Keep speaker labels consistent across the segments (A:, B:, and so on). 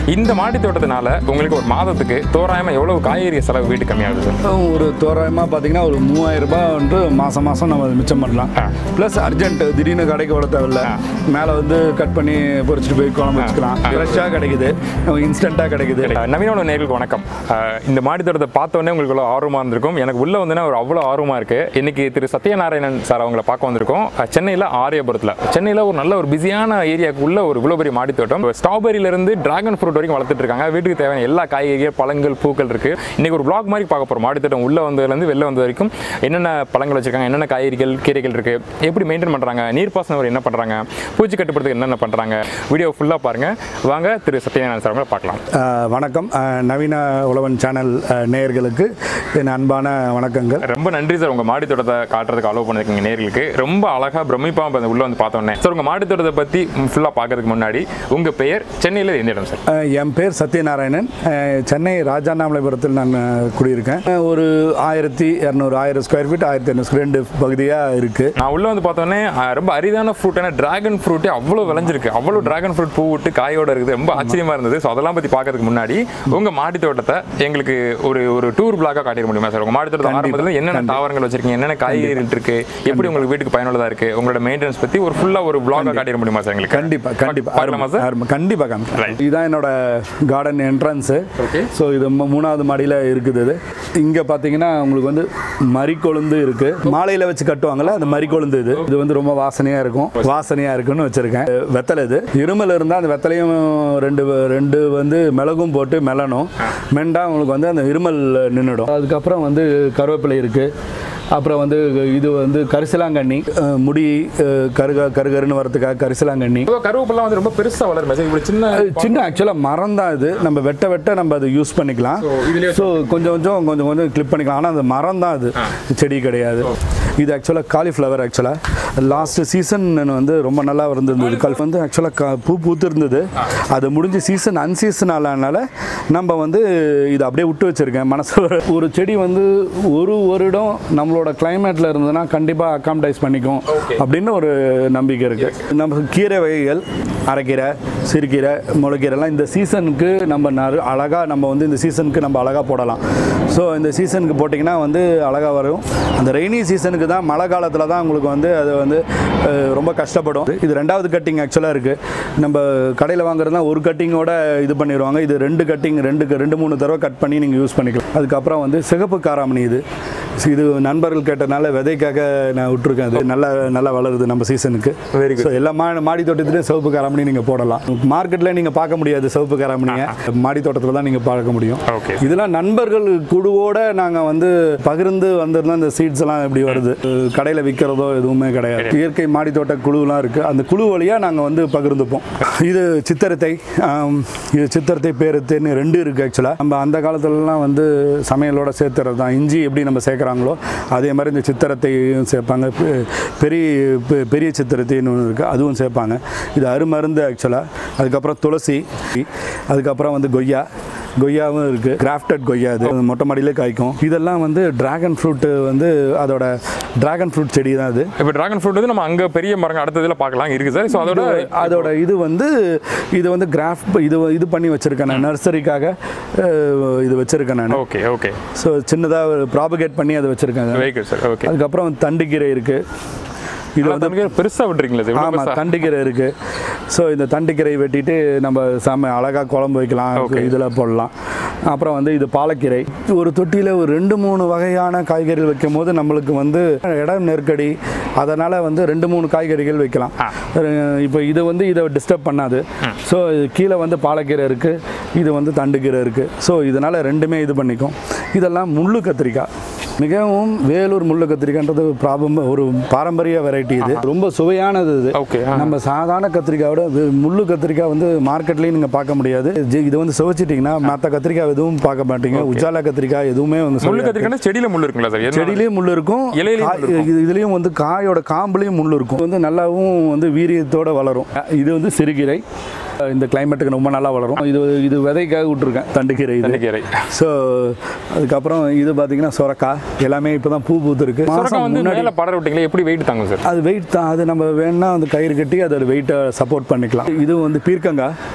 A: இந்த மாடி தோட்டத்தினால உங்களுக்கு ஒரு மாதத்துக்கு தோராயமா எவ்வளவு காய்கறி செலவு வீட்டு கம்மியாகுது சார்
B: ஒரு தோராயமாக பார்த்தீங்கன்னா ஒரு மூவாயிரம் ரூபாய் வந்து மாதம் மாதம் நம்ம அதை மிச்சம் பண்ணலாம்
A: ஆ.
B: ப்ளஸ் அர்ஜென்ட் திடீர்னு கடைக்கு வர தேவையில்ல மேலே வந்து கட் பண்ணி பொரிச்சிட்டு போய் குழம்பு வச்சுக்கலாம் ஃப்ரெஷ்ஷாக கிடைக்குது இன்ஸ்டண்ட்டாக கிடைக்குது
A: நவீன உணவு நேர்களுக்கு வணக்கம் அஹ் இந்த மாடி தோட்டத்தை பார்த்தோன்னே உங்களுக்கு இவ்வளோ ஆர்வமாக இருந்திருக்கும் எனக்கு உள்ள வந்துன்னா ஒரு அவ்வளோ ஆர்வமாக இருக்கு இன்னைக்கு திரு சத்யநாராயணன் சார் அவங்கள பார்க்க வந்திருக்கோம் அஹ் சென்னையில் ஆரியபுரத்தில் சென்னையில் ஒரு நல்ல ஒரு பிஸியான ஏரியாவுக்கு உள்ள ஒரு இவ்வளோ பெரிய மாடி தோட்டம் ஸ்ட்ராபெரியில இருந்து டிராகன் ஃப்ரூட் வரைக்கும் வளர்த்துட்டு இருக்காங்க வீட்டுக்கு தேவையான எல்லா காய்கறிகள் பழங்கள் பூக்கள் இருக்கு இன்னைக்கு ஒரு பிளாக் மாதிரி பார்க்க போகிறோம் மாடி தோட்டம் உள்ள வந்ததுலேருந்து வெளில வந்த வரைக்கும் என்னென்ன பழங்கள் வச்சிருக்காங்க என்னென்ன காய்கறிகள் கீரைகள் இருக்கு எப்படி மெயின்டைன் பண்ணுறாங்க நீர்ப்பாசனம் வரை என்ன பண்ணுறாங்க பூச்சி கட்டுப்படுத்துக்கு என்னென்ன பண்ணுறாங்க வீடியோ ஃபுல்லாக பாருங்க வாங்க திரு சத்யநாராயணன் சார் அவங்களை பார்க்கலாம்
B: ஆஹ் வணக்கம் ஆஹ் நவீன உழவன் சேனல் ஆஹ் நேயர்களுக்கு என் அன்பான வணக்கங்கள்
A: ரொம்ப நன்றி சார் உங்க மாடி தோட்டத்தை காட்டுறதுக்கு அலோவ் பண்ணிருக்கீங்க நேர்களுக்கு ரொம்ப அழகா பிரமிப்பா இப்ப உள்ள வந்து பார்த்தோன்னே சார் உங்க மாடி தோட்டத்தை பத்தி ஃபுல்லா பார்க்கறதுக்கு முன்னாடி உங்க பெயர் சென்னையில எந்த இடம் சார்
B: ஆஹ் என் பேர் சத்யநாராயணன் ஆஹ் சென்னை ராஜாண்ணாமலைபுரத்தில் நான் ஆஹ் குடியிருக்கேன் ஆஹ் ஒரு ஆயிரத்தி இரநூறு ஆயிரம் ஸ்கொயர் ஃபீட் ஆயிரத்தி இரநூறு ரெண்டு பகுதியாக இருக்குது
A: நான் உள்ள வந்து பார்த்தோன்னே அஹ், ரொம்ப அரிதான ஃப்ரூட்டான டிராகன் ஃப்ரூட்டே அவ்வளோ விளைஞ்சிருக்கு அவ்வளோ டிராகன் ஃப்ரூட் பூ விட்டு காயோட இருக்குது ரொம்ப ஆச்சரியமா இருந்தது ஸோ அதெல்லாம் பத்தி பார்க்கறதுக்கு முன்னாடி உங்க மாடி தோட்டத்தை எங்களுக்கு ஒரு ஒரு டூர் பிளாக்கா காட்டிட முடியுமா சார் உங்க மாடி தோட்டத்தை ஆரம்பத்தில் என்னென்ன தாவரங்கள் வச்சிருக்கீங்க என்னென்ன காய்கறிகள் இருக்கு எப்படி உங்களுக்கு வீட்டுக்கு பயனுள்ளதா இருக்கு உங்களோட மெயின்டெனன்ஸ் பத்தி ஒரு ஃபுல்லா ஒரு பிளாகா காட்டிட முடியுமா சார் எங்களுக்கு
B: கண்டிப்பாக கண்டிப்பாக
A: பார்க்கலாமா சார்
B: அருமை கண்டிப்பாக
A: Right.
B: காமிக்கிறேன் இதுதான் என்னோட கார்டன் என்ட்ரன்ஸு
A: Okay.
B: ஸோ இது மூ- மூணாவது மாடியில் இருக்குது இது இங்கே பார்த்தீங்கன்னா உங்களுக்கு வந்து மறிக்கொழுந்து இருக்குது மாலையில் வச்சு கட்டுவாங்கல்ல அந்த மறிக்கொழுந்து இது இது வந்து ரொம்ப வாசனையாக இருக்கும் வாசனையாக இருக்குன்னு வச்சுருக்கேன் வெத்தலை இது இருமல் இருந்தால் அந்த வெத்தலையும் ரெண்டு ரெண்டு வந்து மிளகும் போட்டு மெல்லணும் மெண்டா உங்களுக்கு வந்து அந்த இருமல் நின்றுடும் அதுக்கப்புறம் வந்து கருவேப்பிலை இருக்குது அப்புறம் வந்து இது வந்து கரிசலாங்கண்ணி அஹ் முடி அஹ் கருக கருகருன்னு வரதுக்காக கரிசலாங்கண்ணி
A: பொதுவா கருவேப்பிலாம் வந்து ரொம்ப பெருசா வளரும் சார் இப்படி சின்ன
B: அது சின்ன ஆக்சுவலாக மரம் தான் இது நம்ம வெட்ட வெட்ட நம்ம அதை யூஸ் பண்ணிக்கலாம்
A: So, இதுலயே
B: ஸோ கொஞ்சம் கொஞ்சம் கொஞ்சம் கொஞ்சம் கிளிப் பண்ணிக்கலாம் ஆனால் அது மரம் தான் அது செடி கிடையாது இது ஆக்சுவலாக காலிஃப்ளவர் ஆக்சுவலாக லாஸ்ட் சீசன் வந்து ரொம்ப நல்லா இருந்தது கால் வந்து ஆக்சுவலாக பூ பூத்து இருந்தது அது முடிஞ்சு சீசன் அன்சீசன் ஆனதுனால நம்ம வந்து இதை அப்படியே விட்டு வச்சிருக்கேன் மனசு ஒரு செடி வந்து ஒரு வருடம் நம்மளோட கிளைமேட்டில் இருந்ததுன்னா கண்டிப்பாக அக்காமடைஸ் பண்ணிக்கும் அப்படின்னு ஒரு நம்பிக்கை இருக்குது நம்ம கீரை வகைகள் அரைக்கீரை சிறுகீரை முளைக்கீரைலாம் இந்த சீசனுக்கு நம்ம நறு அழகாக நம்ம வந்து இந்த சீசனுக்கு நம்ம அழகாக போடலாம் ஸோ இந்த சீசனுக்கு போட்டிங்கன்னா வந்து அழகாக வரும் அந்த ரெய்னி சீசனுக்கு தான் மழை காலத்தில் தான் உங்களுக்கு வந்து அது வந்து அஹ், ரொம்ப கஷ்டப்படும் இது ரெண்டாவது கட்டிங் ஆக்சுவலாக இருக்குது நம்ம கடையில் வாங்குறதுலாம் ஒரு கட்டிங்கோட இது பண்ணிடுவாங்க இது ரெண்டு கட்டிங் ரெண்டு ரெண்டு மூணு தடவை கட் பண்ணி நீங்கள் யூஸ் பண்ணிக்கலாம் அதுக்கப்புறம் வந்து சிகப்பு காராமணி இது இது நண்பர்கள் கேட்டனால விதைக்காக நான் விட்டுருக்கேன் அது நல்லா நல்லா வளருது நம்ம சீசனுக்கு
A: Very good.
B: ஸோ எல்லா மா மாடி தோட்டத்துலேயும் சிவப்பு காராமணி நீங்கள் போடலாம் மார்க்கெட்டில் நீங்கள் பார்க்க முடியாது சிவப்பு காராமணியை மாடி தோட்டத்தில் தான் நீங்கள் பார்க்க முடியும்
A: Okay.
B: இதெல்லாம் நண்பர்கள் குழுவோட நாங்கள் வந்து பகிர்ந்து வந்திருந்தோம் இந்த சீட்ஸ் எல்லாம் எப்படி வருது கடையில் விற்கிறதோ எதுவுமே கிடையாது இயற்கை மாடி தோட்ட குழுலாம் இருக்குது அந்த குழு வழியாக நாங்கள் வந்து பகிர்ந்துப்போம் இது சித்திரத்தை ஆம், இது சித்திரத்தை பேருத்தைன்னு ரெண்டு இருக்குது ஆக்சுவலாக நம்ம அந்த காலத்துலலாம் வந்து சமையலோட சேர்த்துறது தான் இஞ்சி எப்படி நம்ம சேர்க்குறாங்களோ அதே மாதிரி இந்த சித்திரத்தையும் சேர்ப்பாங்க பெ- பெரிய பெ- பெரிய சித்திரத்தைன்னு ஒன்று இருக்குது அதுவும் சேர்ப்பாங்க இது அருமருந்து ஆக்சுவலாக அதுக்கப்புறம் துளசி அதுக்கப்புறம் வந்து கொய்யா கொய்யாவும் இருக்குது கிராஃப்டட் கொய்யா இது அது மொட்டை மாடியிலே காய்க்கும் இதெல்லாம் வந்து டிராகன் ஃப்ரூட்டு வந்து அதோட டிராகன் ஃப்ரூட் செடி தான் அது
A: இப்போ டிராகன் ஃப்ரூட் வந்து நம்ம அங்க பெரிய மரங்க அடுத்ததுல பார்க்கலாம் இருக்கு சார் ஸோ அதோட
B: இது- அதோட இது வந்து இது வந்து கிராஃப் இது இது பண்ணி வச்சுருக்கேன் நான் நர்சரிக்காக அஹ், இது வச்சுருக்கேன் நான்
A: ஓகே ஓகே
B: ஸோ சின்னதாக ப்ராபகேட் பண்ணி அதை வச்சுருக்கேன்
A: வெஹிக்கிள் சார் ஓகே
B: அதுக்கப்புறம் தண்டுக்கீரை இருக்குது இது வந்து
A: பெருசா விட்டுறீங்களா சார் இவ்வளவு
B: ஆமாம்
A: பெருசா?
B: தண்டுக்கீரை இருக்குது ஸோ இந்த தண்டுக்கீரை வெட்டிட்டு நம்ம சாம அழகாக குழம்பு வைக்கலாம்
A: Okay.
B: இதில் போடலாம் அப்புறம் வந்து இது பாலக்கீரை ஒரு தொட்டியில் ஒரு ரெண்டு மூணு வகையான காய்கறிகள் வைக்கும் போது நம்மளுக்கு வந்து இடம் நெருக்கடி அதனால் வந்து ரெண்டு மூணு காய்கறிகள் வைக்கலாம்
A: ஆ.
B: இப்போ இது வந்து இதை டிஸ்டர்ப் பண்ணாது ஸோ கீழே வந்து பாலக்கீரை இருக்குது இது வந்து தண்டுக்கீரை இருக்குது ஸோ இதனால் ரெண்டுமே இது பண்ணிக்கும் இதெல்லாம் முள்ளு கத்திரிக்காய் மிகவும் வேலூர் முள்ளு கத்திரிக்காய்ன்றது ப்ராபம் ஒரு பாரம்பரிய வெரைட்டி இது ரொம்ப சுவையானது இது
A: Okay, ஆ.
B: நம்ம சாதாரண கத்திரிக்காயோட வே- முள்ளு கத்திரிக்காய் வந்து மார்க்கெட்லேயும் நீங்கள் பார்க்க முடியாது ஜி- இது வந்து சுவைச்சிட்டிங்கன்னா மற்ற கத்திரிக்காய் எதுவும் பார்க்க மாட்டீங்க உஜாலா கத்திரிக்காய் எதுவுமே வந்து
A: முள்ளு
B: சுவையா
A: கத்திரிக்காய் செடியில முள்ளு இருக்குங்களா சார் என்ன-
B: செடியிலையும் முள் இருக்கும்
A: இலையிலயும்
B: காய்-
A: முள் இருக்கும்.
B: இது- இதுலயும் வந்து காயோட காம்புலையும் முள் இருக்கும் இது வந்து நல்லாவும் வந்து வீரியத்தோட வளரும் இது வந்து சிறுகீரை இந்த கிளைமேட்டுக்கு ரொம்ப நல்லா வளரும் இது இது விதைக்காக விட்டுருக்கேன் தண்டுக்கீரை இது
A: தண்டுக்கீரை.
B: ஸோ அதுக்கப்புறம் இது பார்த்தீங்கன்னா சொரக்காய் எல்லாமே இப்போ தான் பூ பூத்துருக்கு
A: சுரக்காய்
B: மாசம்
A: வந்து
B: முன்னாடி
A: மேல படர விட்டீங்களா எப்படி வெயிட் தாங்கும் சார்
B: அது வெயிட் தான் அது நம்ம வேணா அந்த கயிறு கட்டி அதோட வெயிட்டை சப்போர்ட் பண்ணிக்கலாம் இது வந்து பீர்க்கங்காய்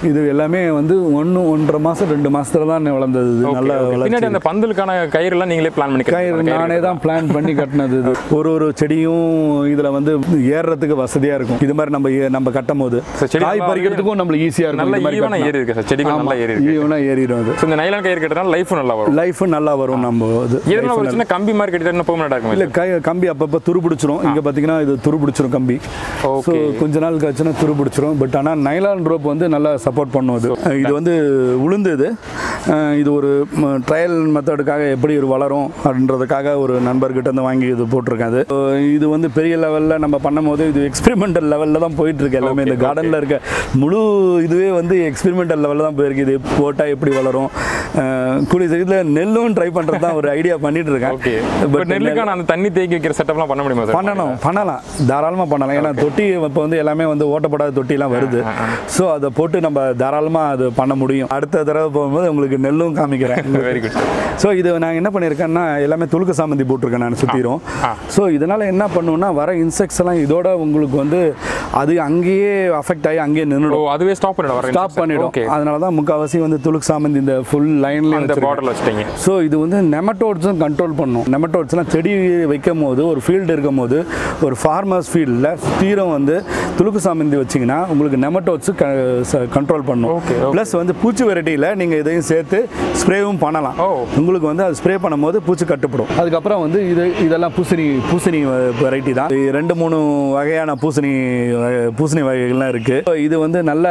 B: இது எல்லாமே வந்து ஒன்று ஒன்றரை மாதம் ரெண்டு மாசத்துல தான் வளர்ந்தது இது நல்ல
A: பின்னாடி
B: வளர்ச்சி
A: அந்த பந்தலுக்கான கயிறுலாம் நீங்களே பிளான் பண்ணி
B: கயிறு நானே தான் பிளான் பண்ணி கட்டினது இது ஒரு ஒரு செடியும் இதில் வந்து ஏறுறதுக்கு வசதியாக இருக்கும் இது மாதிரி நம்ம ஏ- நம்ம கட்டும் போது
A: So, செடி
B: காய்
A: நல்லா
B: பறிக்கிறதுக்கும் நம்மளுக்கு ஈஸியாக இருக்கும்
A: நல்ல
B: இந்த மாதிரி
A: ஈவனா ஏறி இருக்கு சார் செடிகள் நல்லா ஏறி இருக்கு
B: ஈவனாக ஏறிடும் அது
A: ஸோ இந்த நைலான் கயிறு கட்டுறதுனால லைஃப் நல்லா வரும்
B: லைஃப் நல்லா வரும் நம்ம இது
A: இதனால ஒரு சின்ன கம்பி மாதிரி கட்டிட்டு பெர்மனண்டா இருக்கும்
B: இல்லை கை கம்பி அப்பப்போ துரு பிடிச்சிரும் இங்கே பார்த்தீங்கன்னா இது துரு பிடிச்சிரும் கம்பி ஸோ
A: ஓகே
B: கொஞ்ச நாள் கழிச்சுன்னா துரு பிடிச்சிரும் பட் ஆனால் நைலான் ரோப் வந்து நல்லா சப்போர்ட் பண்ணும் இது இது வந்து உளுந்து இது அஹ் இது ஒரு ட்ரையல் மெத்தடுக்காக எப்படி இது வளரும் அப்படின்றதுக்காக ஒரு நண்பர்கிட்ட இருந்து வாங்கி இது போட்டிருக்கேன் அது அஹ் இது வந்து பெரிய லெவலில் நம்ம பண்ணும்போது இது எக்ஸ்பெரிமெண்டல் லெவலில் தான் போயிட்டு இருக்கு எல்லாமே இந்த
A: Okay,
B: கார்டனில் இருக்க முழு இதுவே வந்து எக்ஸ்பெரிமெண்டல் லெவலில் தான் போயிருக்கு இது போட்டால் எப்படி வளரும் அஹ் கூடிய சீக்கிரத்தில் நெல்லும் ட்ரை பண்ணுறது தான் ஒரு ஐடியா பண்ணிட்டு இருக்கேன்
A: ஓகே
B: But
A: பட் நெல்லுக்கான அந்த தண்ணி தேக்கி வைக்கிற செட்டப்லாம் பண்ண முடியுமா சார்
B: பண்ணணும் பண்ணலாம் தாராளமாக பண்ணலாம் ஏன்னா தொட்டி இப்போ வந்து எல்லாமே வந்து ஓட்டப்படாத தொட்டிலாம் வருது ஸோ அதை போட்டு நம்ம தாராளமாக அது பண்ண முடியும் அடுத்த தடவை போகும்போது உங்களுக்கு நெல்லும் காமிக்கிறேன்
A: வெரி குட்
B: ஸோ இது நான் என்ன பண்ணியிருக்கேன்னா எல்லாமே துளுக்கு சாமந்தி போட்டிருக்கேன் நான் சுற்றிடும்
A: ஆ.
B: ஸோ இதனால் என்ன பண்ணுவோம்னா வர இன்செக்ட்ஸ் எல்லாம் இதோட உங்களுக்கு வந்து அது அங்கேயே அஃபெக்ட் ஆகி அங்கேயே
A: ஓ
B: நின்றுடும்
A: அதுவே ஸ்டாப் பண்ணிடும் வர
B: ஸ்டாப் பண்ணிடும்
A: ஓகே
B: அதனால தான் முக்கால்வாசி வந்து துளுக்கு சாமந்தி இந்த ஃபுல் லைன்லேயே
A: அந்த பார்டர்ல வச்சிட்டீங்க
B: ஸோ இது வந்து நெமட்டோட்ஸும் கண்ட்ரோல் பண்ணும் நெமட்டோட்ஸ்லாம் செடி வைக்கும் போது ஒரு ஃபீல்டு இருக்கும் போது ஒரு ஃபார்மர்ஸ் ஃபீல்டில் தீரம் வந்து துளுக்கு சாமந்தி வச்சிங்கன்னா உங்களுக்கு நெமட்டோட்ஸ் கண்ட்ரோல் பண்ணும்
A: Okay, okay.
B: ப்ளஸ் வந்து பூச்சி வெரைட்டியில் நீங்கள் இதையும் சேர்த்து ஸ்ப்ரேவும் பண்ணலாம்
A: ஓ.
B: உங்களுக்கு வந்து அது ஸ்ப்ரே பண்ணும்போது பூச்சி கட்டுப்படும் அதுக்கப்புறம் வந்து இது இதெல்லாம் பூசணி பூசணி வெரைட்டி தான் இது ரெண்டு மூணு வகையான பூசணி வகை- பூசணி வகைகள்லாம் இருக்குது இது வந்து நல்ல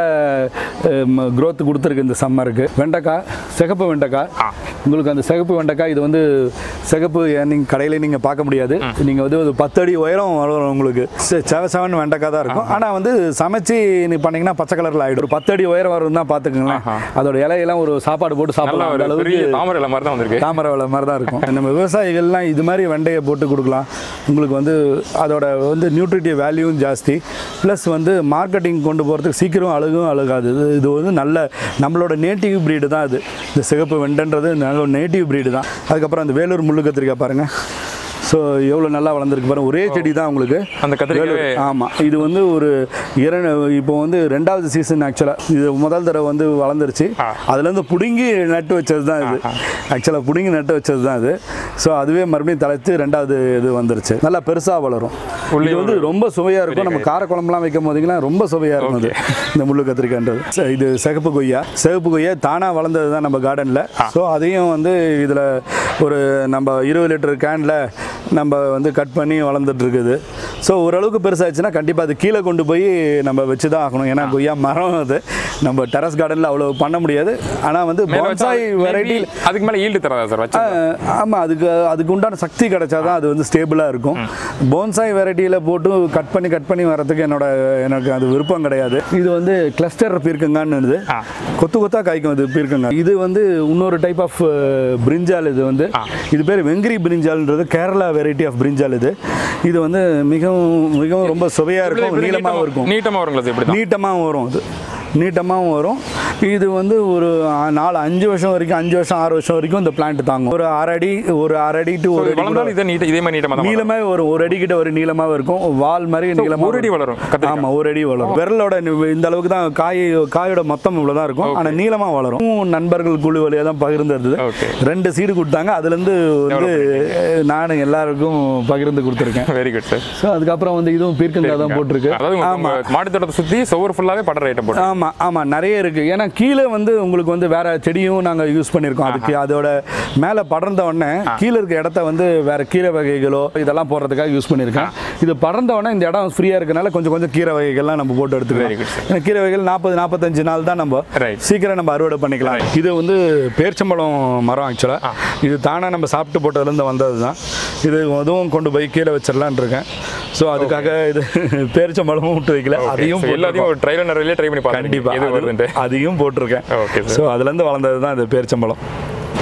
B: க்ரோத் கொடுத்துருக்கு இந்த சம்மருக்கு வெண்டைக்காய் சிகப்பு வெண்டைக்காய்
A: ஆ.
B: உங்களுக்கு அந்த சிகப்பு வெண்டைக்காய் இது வந்து சிகப்பு நீங்கள் கடையில் நீங்கள் பார்க்க முடியாது நீங்கள் வந்து ஒரு பத்து அடி உயரம் வளரும் உங்களுக்கு செ- செவ செவன் வெண்டைக்காய் தான் இருக்கும் ஆனால் வந்து சமைச்சு நீ பண்ணீங்கன்னா பச்சை கலரில் ஆகிடும் ஒரு பத்து அடி உயரம் வரும் தான் பார்த்துக்கங்களேன்
A: ஆஹா.
B: அதோட இலையெல்லாம் ஒரு சாப்பாடு போட்டு
A: நல்ல
B: சாப்பிடலாம்
A: ஒரு
B: அந்த
A: பெரிய
B: அளவுக்கு
A: தாமரை இலை மாதிரி தான் வந்திருக்கு
B: தாமரை வளை மாதிரி தான் இருக்கும் நம்ம விவசாயிகள்லாம் இது மாதிரி வெண்டையை போட்டு கொடுக்கலாம் உங்களுக்கு வந்து அதோட வந்து நியூட்ரிட்டிவ் வேல்யூவும் ஜாஸ்தி ப்ளஸ் வந்து மார்க்கெட்டிங் கொண்டு போகிறதுக்கு சீக்கிரம் அழுகும் அழுகாது இது இது வந்து நல்ல நம்மளோட நேட்டிவ் breed தான் இது இந்த சிகப்பு வெண்டைன்றது நல்ல நேட்டிவ் breed தான் அதுக்கப்புறம் அந்த வேலூர் முள்ளு கத்திரிக்காய் பாருங்கள் ஸோ எவ்வளோ நல்லா வளர்ந்துருக்கு பாருங்க ஒரே செடி தான் உங்களுக்கு
A: அந்த கத்திரிக்காவே
B: ஆமாம் இது வந்து ஒரு இரண்டு இப்போ வந்து ரெண்டாவது சீசன் ஆக்சுவலாக இது முதல் தடவை வந்து வளர்ந்துருச்சு
A: ஆ.
B: அதுலேருந்து பிடுங்கி நட்டு வச்சது தான் இது ஆக்சுவலாக பிடுங்கி நட்டு வச்சது தான் இது ஸோ அதுவே மறுபடியும் தலைத்து ரெண்டாவது இது வந்துருச்சு நல்லா பெருசாக வளரும்
A: உள்ளே
B: இது வந்து ரொம்ப சுவையாக இருக்கும் நம்ம காரக்குழம்புலாம் வைக்கும் போதீங்கன்னா ரொம்ப சுவையாக இருக்கும் அது இந்த முள்ளு கத்திரிக்காய்ன்றது ச- இது சிகப்பு கொய்யா சிகப்பு கொய்யா தானாக வளர்ந்தது தான் நம்ம கார்டனில் ஸோ அதையும் வந்து இதில் ஒரு நம்ம இருபது லிட்டர் கேனில் நம்ம வந்து கட் பண்ணி வளர்ந்துட்டு இருக்குது ஸோ ஓரளவுக்கு பெருசாச்சுன்னா கண்டிப்பாக அது கீழே கொண்டு போய் நம்ம வச்சு தான் ஆகணும் ஏன்னா கொய்யா மரம் அது நம்ம டெரஸ் கார்டனில் அவ்வளோ பண்ண முடியாது ஆனால் வந்து
A: மேல வச்சா
B: பான்சாய்
A: maybe
B: வெரைட்டி
A: அதுக்கு மேல ஈல்டு தராதா சார் வச்சு
B: ஆமாம் அதுக்கு அதுக்கு உண்டான சக்தி கிடைச்சாதான் அது வந்து ஸ்டேபிளாக இருக்கும் போன்சாய் வெரைட்டியில் போட்டு கட் பண்ணி கட் பண்ணி வரதுக்கு என்னோட எனக்கு அது விருப்பம் கிடையாது இது வந்து கிளஸ்டர் பீர்க்கங்கான்னு
A: ஆ.
B: கொத்து கொத்தா காய்க்கும் இது பீர்க்கங்கா இது வந்து இன்னொரு டைப் ஆஃப் பிரிஞ்சால் இது வந்து
A: ஆ.
B: இது பேர் வெங்கிரி பிரிஞ்சால்ன்றது கேரளா வெரைட்டி ஆஃப் பிரிஞ்சால் இது இது வந்து மிகவும் மிகவும் ரொம்ப சுவையாக இருக்கும் நீளமாகவும் இருக்கும்
A: நீட்டமா வருங்களா சார் இப்படி தான்
B: நீட்டமாகவும் வரும் அது நீட்டமாகவும் வரும் இது வந்து ஒரு ஆ- நாலு அஞ்சு வருஷம் வரைக்கும் அஞ்சு வருஷம் ஆறு வருஷம் வரைக்கும் இந்த பிளான்ட் தாங்கும் ஒரு அரை அடி ஒரு அரை அடி டு ஒரு அடி கூட
A: வளர்ந்தாலும் இதே நீட்ட இதே மாதிரி நீட்டமா தான் வளரும்.
B: நீளமாவே வரும் ஒரு அடி கிட்ட ஒரு நீளமாவே இருக்கும் வால் மாதிரி நீளமா
A: ஒரு அடி வளரும் கத்திரிக்காய்.
B: ஆமா ஒரு அடி வளரும் விரலோட நி- இந்த அளவுக்கு தான் காய் காயோட மொத்தம் இவ்வளவுதான் இருக்கும் ஆனா நீளமா வளரும் நண்பர்கள் குழு வழியா தான் பகிர்ந்தது
A: Okay.
B: ரெண்டு சீடு கொடுத்தாங்க அதுல இருந்து வந்து நானும் எல்லாருக்கும் பகிர்ந்து கொடுத்துருக்கேன்
A: வெரி குட் சார்
B: ஸோ அதுக்கப்புறம் வந்து இதுவும் பீர்க்கங்காய் தான் போட்டிருக்கு
A: அதாவது உங்க மாடி தோட்டத்தை சுத்தி சோறு ஃபுல்லாவே படுற ஐட்டம் போட்டு
B: ஆமாம் ஆமாம் நிறைய இருக்குது ஏன்னா கீழே வந்து உங்களுக்கு வந்து வேற செடியும் நாங்கள் யூஸ் பண்ணியிருக்கோம் அதுக்கு அதோட மேலே படர்ந்த உடனே கீழே இருக்க இடத்த வந்து வேற கீரை வகைகளோ இதெல்லாம் போடுறதுக்காக யூஸ் பண்ணியிருக்கேன் இது படர்ந்த உடனே இந்த இடம் ஃப்ரீயாக இருக்கனால கொஞ்சம் கொஞ்சம் கீரை வகைகள்லாம் நம்ம போட்டு
A: Very good,
B: எடுத்துக்கலாம் ஏன்னா கீரை வகைகள் நாற்பது நாற்பத்தஞ்சு நாள் தான் நம்ம
A: Right.
B: சீக்கிரம் நம்ம அறுவடை பண்ணிக்கலாம் இது வந்து பேர்ச்சம்பழம் மரம் ஆக்சுவலாக இது தானாக நம்ம சாப்பிட்டு போட்டதுலேருந்து வந்தது தான் இது அதுவும் கொண்டு போய் கீழே வச்சிடலான் இருக்கேன் ஸோ அதுக்காக இது பேரிச்சம்பழமும் விட்டு வைக்கல
A: Okay,
B: அதையும்
A: so எல்லாத்தையும் ஒரு ட்ரைலர் நிறைய ட்ரை பண்ணி பாருங்க
B: கண்டிப்பா
A: எது
B: அது-
A: வருதுன்ட்டு
B: அதையும் போட்டிருக்கேன்
A: Okay, sir.
B: ஸோ அதுலேருந்து வளர்ந்தது தான் இந்த பேரிச்சம்பழம்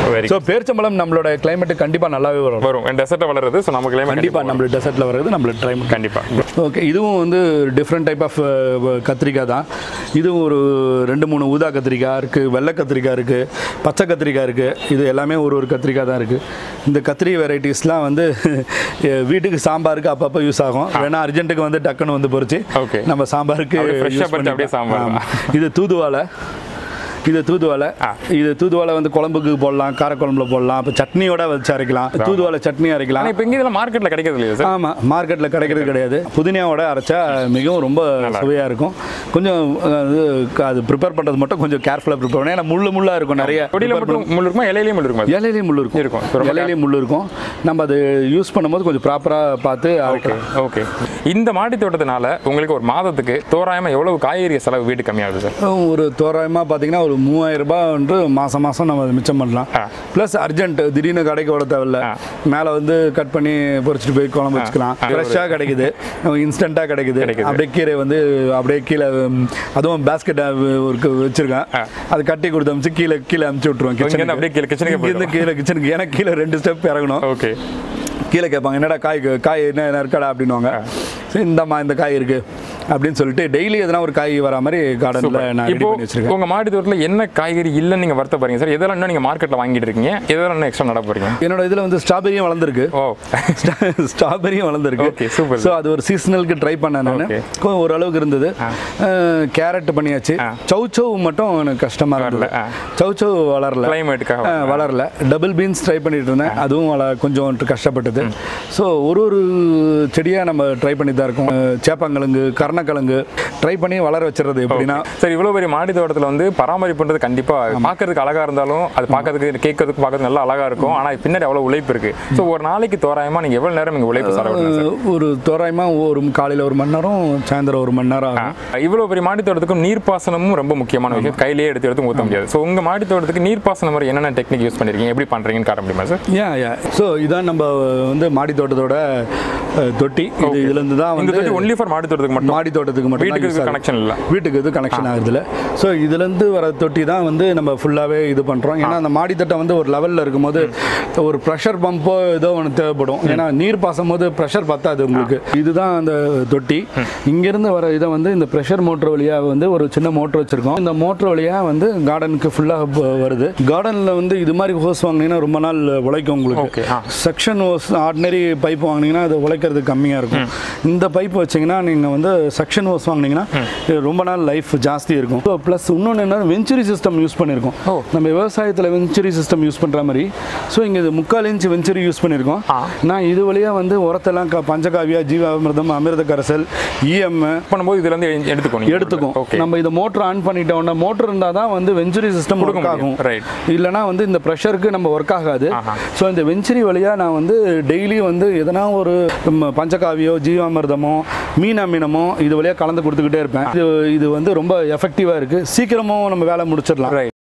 A: Very
B: ஸோ பேரிச்சம்பழம் நம்மளோட கிளைமேட் கண்டிப்பாக நல்லாவே வரும்
A: வரும் டெசர்ட்டை வளருது ஸோ நமக்கு climate
B: கண்டிப்பாக நம்மளோட டெசர்ட்டில் வர்றது நம்மளோட ட்ரை
A: கண்டிப்பா
B: ஓகே இதுவும் வந்து டிஃப்ரெண்ட் டைப் ஆஃப் கத்திரிக்காய் தான் இதுவும் ஒரு ரெண்டு மூணு ஊதா கத்திரிக்காய் இருக்குது வெள்ளை கத்திரிக்காய் இருக்குது பச்சை கத்திரிக்காய் இருக்குது இது எல்லாமே ஒரு ஒரு கத்திரிக்காய் தான் இருக்குது இந்த கத்திரி வெரைட்டிஸ்லாம் வந்து அஹ், வீட்டுக்கு சாம்பாருக்கு அப்பப்போ யூஸ் ஆகும் வேணா அர்ஜென்ட்டுக்கு வந்து டக்குன்னு வந்து பொறிச்சு
A: Okay.
B: நம்ம சாம்பாருக்கு
A: அப்படியே fresh ஆ
B: use
A: பறிச்சு அப்படியே
B: பண்ணிக்கலாம்.
A: சாம்பார்
B: ஆமா. இது தூதுவாழை இது தூதுவளை இது தூதுவளை வந்து குழம்புக்கு போடலாம் காரக்குழம்புல போடலாம் அப்போ சட்னியோட வச்சு அரைக்கலாம் தூதுவளை சட்னி அரைக்கலாம்
A: ஆனால் இப்போ இங்கே இதெல்லாம் மார்க்கெட்டில் கிடைக்கிறது இல்லையா சார்
B: ஆமாம் மார்க்கெட்டில் கிடைக்கிறது கிடையாது புதினாவோட அரைச்சா மிகவும் ரொம்ப சுவையாக இருக்கும் கொஞ்சம் அஹ், இது க- அது ப்ரிப்பேர் பண்ணுறது மட்டும் கொஞ்சம் கேர்ஃபுல்லாக ப்ரிப்பேர் பண்ணணும் ஏன்னா முள்ளு முள்ளாக இருக்கும் நிறைய
A: கொடியில் மட்டும் முள் இருக்குமா இலையிலேயும் முள் இருக்குமா
B: இலையிலையும் முள் இருக்கும்
A: இருக்கும். ரொம்ப
B: இலையிலையும் முள் இருக்கும் நம்ம அது யூஸ் பண்ணும்போது கொஞ்சம் ப்ராப்பராக பார்த்து
A: ஓகே
B: அரைக்கலாம்
A: ஓகே இந்த மாடி தோட்டத்தினால உங்களுக்கு ஒரு மாதத்துக்கு தோராயமா எவ்வளவு காய்கறி செலவு வீட்டு கம்மியாகுது சார்
B: ஒரு தோராயமாக பார்த்தீங்கன்னா ஒரு மூவாயிரம் ரூபாய் வந்து மாதம் மாதம் நம்ம அதை மிச்சம் பண்ணலாம்
A: ஆ.
B: ப்ளஸ் அர்ஜென்ட் திடீர்னு கடைக்கு ஓட தேவையில்ல
A: ஆ.
B: மேலே வந்து கட் பண்ணி பொரிச்சிட்டு போய் குழம்பு வச்சுக்கலாம்
A: ஆ.
B: ஃப்ரெஷ்ஷாக கிடைக்குது இன்ஸ்டண்ட்டாக கிடைக்குது
A: கிடைக்குது.
B: அப்படியே கீரை வந்து அப்படியே கீழே உம், அதுவும் பேஸ்கெட் ஒரு வச்சிருக்கேன்
A: ஆ.
B: அது கட்டி கொடுத்து அமிச்சு கீழே கீழே அமுச்சு விட்ருவோம்
A: இங்கேருந்து அப்படியே கீழே kitchen-க்கு
B: இங்கேருந்து கீழே கிச்சனுக்கு ஏன்னா கீழே ரெண்டு ஸ்டெப் இறங்கணும்
A: ஓகே
B: கீழே கேட்பாங்க என்னடா காய் காய் என்ன என்ன இருக்காடா அப்படின்னுவாங்க சரி இந்தாம்மா இந்த காய் இருக்கு அப்படின்னு சொல்லிட்டு டெய்லி எதனா ஒரு காய் வரா மாதிரி கார்டனில் நான் ரெடி
A: இப்போ
B: பண்ணி வச்சிருக்கேன்
A: உங்க மாடி தோட்டத்தில் என்ன காய்கறி இல்லைன்னு நீங்க வருத்த பாருங்க சார் எதெல்லாம் இன்னும் நீங்க மார்க்கெட்டில் வாங்கிட்டு இருக்கீங்க எதெல்லாம் இன்னும் எக்ஸ்ட்ரா நட போறீங்க
B: என்னோட இதில் வந்து ஸ்ட்ராபெரியும் வளர்ந்துருக்கு
A: ஓ
B: ஸ்ட்ராபெரியும் வளர்ந்துருக்கு
A: Okay, super.
B: ஸோ அது ஒரு சீசனலுக்கு ட்ரை பண்ணேன் நான்
A: Okay.
B: ஓரளவுக்கு இருந்தது கேரட் பண்ணியாச்சு சௌ சௌ மட்டும் எனக்கு கஷ்டமா இருந்தது
A: வரல, ஆ.
B: சௌ சௌ வளரல
A: கிளைமேட்டுக்காக
B: ஆ, வளரல டபுள் பீன்ஸ் ட்ரை பண்ணிட்டு இருந்தேன் அதுவும் வள கொஞ்சம் கஷ்டப்பட்டது ஸோ ஒரு ஒரு செடியாக நம்ம ட்ரை பண்ணி தான் இருக்கோம் அஹ், சேப்பங்கிழங்கு கருணக்கிழங்கு ட்ரை பண்ணி வளர வச்சிடுறது எப்படின்னா
A: சரி இவ்வளவு பெரிய மாடி தோட்டத்தில் வந்து பராமரிப்புன்றது கண்டிப்பா பார்க்கறதுக்கு அழகா இருந்தாலும் அது பார்க்கறதுக்கு கேட்கறதுக்கு பார்க்கறதுக்கு நல்லா அழகா இருக்கும் ஆனா பின்னாடி அவ்வளவு உழைப்பு இருக்கு ஸோ ஒரு நாளைக்கு தோராயமா நீங்க எவ்வளவு நேரம் இங்க உழைப்பு செலவிடுங்க சார்
B: அஹ், ஒரு தோராயமாக ஒரு காலையில் ஒரு மணி நேரம் சாயந்தரம் ஒரு மணி நேரம் ஆகும்
A: இவ்வளவு பெரிய மாடி தோட்டத்துக்கும் நீர்ப்பாசனமும் ரொம்ப முக்கியமான விஷயம் கையிலேயே எடுத்து எடுத்து ஊற்ற முடியாது ஸோ உங்க மாடி தோட்டத்துக்கு நீர்ப்பாசனம் மாதிரி என்னென்ன டெக்னிக் யூஸ் பண்ணிருக்கீங்க எப்படி பண்றீங்கன்னு காட்ட முடியுமா சார்
B: யா யா ஸோ இதான் நம்ம வந்து மாடி தோட்டத்தோட அஹ், தொட்டி இது இதுலேருந்து தான்
A: இந்த
B: வந்து
A: தொட்டி ஒன்லி ஃபார் மாடி தோட்டத்துக்கு மட்டும்
B: மாடி தோட்டத்துக்கு மட்டும்
A: வீட்டுக்கு கனெக்ஷன் இல்ல
B: வீட்டுக்கு இது கனெக்ஷன் ஆகுதுல ஸோ இதுலேருந்து வர தொட்டி தான் வந்து நம்ம ஃபுல்லாகவே இது பண்ணுறோம் ஏன்னா அந்த மாடி தோட்டம் வந்து ஒரு லெவலில் இருக்கும்போது ஒரு ப்ரெஷர் பம்போ ஏதோ ஒன்று தேவைப்படும் ஏன்னா நீர் பாசும் போது ப்ரெஷர் பத்தாது உங்களுக்கு இதுதான் அந்த தொட்டி இங்கேருந்து வர இதை வந்து இந்த ப்ரெஷர் மோட்டர் வழியாக வந்து ஒரு சின்ன மோட்டர் வச்சுருக்கோம் இந்த மோட்டர் வழியாக வந்து கார்டனுக்கு ஃபுல்லாக வருது கார்டனில் வந்து இது மாதிரி ஹோஸ் வாங்கினீங்கன்னா ரொம்ப நாள் உழைக்கும்
A: Okay,
B: உங்களுக்கு
A: ஆ.
B: செக்ஷன் ஹோஸ் ஆர்டினரி பைப் வாங்கினீங்கன்னா அது உழைக்கிறது கம்மியாக இருக்கும் இந்த பைப் வச்சிங்கன்னா நீங்கள் வந்து செக்ஷன் ஹோஸ் வாங்கினீங்கன்னா இது ரொம்ப நாள் லைஃப் ஜாஸ்தி இருக்கும் ஸோ ப்ளஸ் இன்னொன்று என்ன வெஞ்சுரி சிஸ்டம் யூஸ் பண்ணியிருக்கோம்
A: ஓ.
B: நம்ம விவசாயத்தில் வெஞ்சுரி சிஸ்டம் யூஸ் பண்ணுற மாதிரி ஸோ இங்கே இது முக்கால் இன்ச் வெஞ்சுரி யூஸ் பண்ணியிருக்கோம்
A: ஆ.
B: நான் இது வழியாக வந்து உரத்தெல்லாம் க- பஞ்சகாவியா ஜீவாமிர்தம் அமிர்த கரைசல் இஎம்
A: பண்ணும்போது இதுல இருந்து எடுத்துக்கோ நீங்க.
B: எடுத்துக்கும்
A: ஓகே
B: நம்ம இதை மோட்டர் ஆன் பண்ணிட்டோம்னா மோட்டர் இருந்தால் தான் வந்து வெஞ்சுரி சிஸ்டம்
A: கொடுக்க
B: ஒர்க்
A: முடியும்.
B: ஆகும்
A: Right.
B: இல்லைனா வந்து இந்த ப்ரெஷருக்கு நம்ம ஒர்க் ஆகாது
A: ஆஹா.
B: ஸோ இந்த வெஞ்சுரி வழியாக நான் வந்து டெய்லி வந்து எதனா ஒரு ம், பஞ்சகாவியோ ஜீவாமிர்தமோ மீன் அமினமோ இது வழியாக கலந்து கொடுத்துக்கிட்டே இருப்பேன் இது இது வந்து ரொம்ப எஃபெக்டிவாக இருக்குது சீக்கிரமும் நம்ம வேலை முடிச்சிடலாம்
A: ரைட்